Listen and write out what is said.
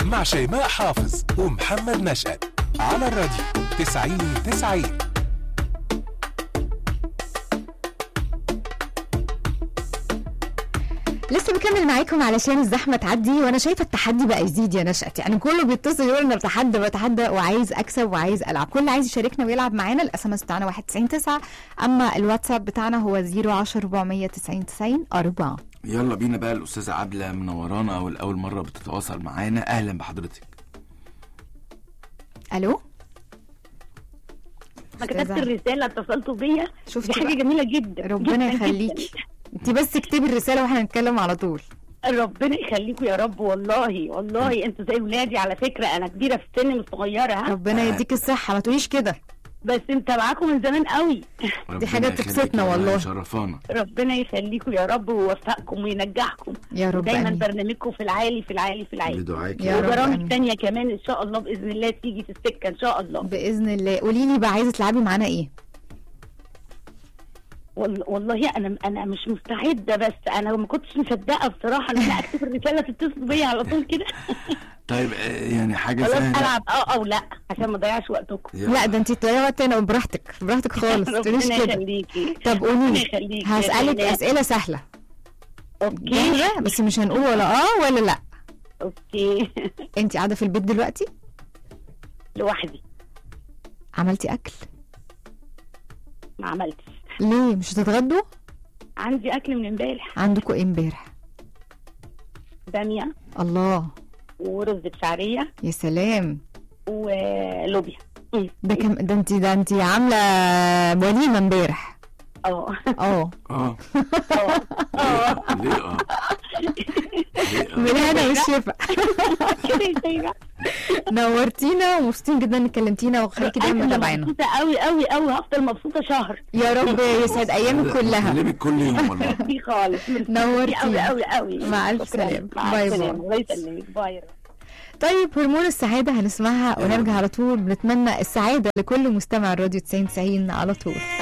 مع شيماء حافظ ومحمد نشأت على الراديو 90 90 لسه بكمل معاكم علشان الزحمه تعدي وانا شايفه التحدي بقى يزيد يا نشأت يعني كله بيتصل يقول انا بتحدى بتحدى وعايز اكسب وعايز العب كل عايز يشاركنا ويلعب معانا الاس ام اس بتاعنا 199 اما الواتساب بتاعنا هو 010 490 90 4 يلا بينا بقى الاستاذه عبله منورانا والاول مره بتتواصل معانا اهلا بحضرتك الو ما أستاذة. كتبت الرساله اتصلتوا بيا شفتي دي حاجه بقى؟ جميله جدا ربنا جداً يخليكي جداً. انت بس اكتبي الرساله واحنا نتكلم على طول ربنا يخليكم يا رب والله والله انتوا زي ولادي على فكره انا كبيره في السن مش صغيره ها ربنا يديك الصحه ما تقوليش كده بس انت معاكم من زمان قوي ربنا حاجة يخليك تبسطنا يا والله. شرفانا ربنا يخليكم يا رب ويوفقكم وينجحكم يا رب دايما امين برنامجكم في العالي في العالي في العالي بدعاك يا رب آمين. وبرامج تانية كمان ان شاء الله باذن الله تيجي في السكه ان شاء الله باذن الله قولي لي بقى عايزه تلعبي معانا ايه وال- والله انا انا مش مستعده بس انا ما كنتش مصدقه بصراحه ان انا اكتب الرساله تتصل بيا على طول كده طيب آه، يعني حاجه خلاص سهله العب اه او لا عشان ما اضيعش وقتكم يلا. لا ده انت تضيعي وقت هنا براحتك براحتك خالص ما تقوليش ربنا كده يخليكي طب قولي ربنا لي يخليكي يا هسألك شيماء. أسئلة سهلة اوكي جاهزة بس مش هنقول ولا اه ولا لا اوكي انت قاعدة في البيت دلوقتي لوحدي عملتي أكل ما عملتش ليه مش هتتغدوا عندي اكل من امبارح عندكم ايه امبارح باميه الله ورز بشعريه يا سلام ولوبيا أمم. ده كم ده انت ده انت عاملة وليمة امبارح اه اه اه اه اه ليه اه ليه اه بالهنا والشفا كده يا شيماء نورتينا ومبسوطين جدا انك كلمتينا وخليكي دايما انا متابعانا مبسوطه قوي قوي قوي هفضل مبسوطه شهر يا رب يسعد ايامك كلها بكلمك كل يوم والله دي خالص نورتينا. قوي قوي قوي مع ألف شكراً. سلامة. مع باي السلامة. باي. الله يسلمك باي طيب هرمون السعادة هنسمعها ونرجع على طول بنتمنى السعادة لكل مستمع الراديو 90 90 على طول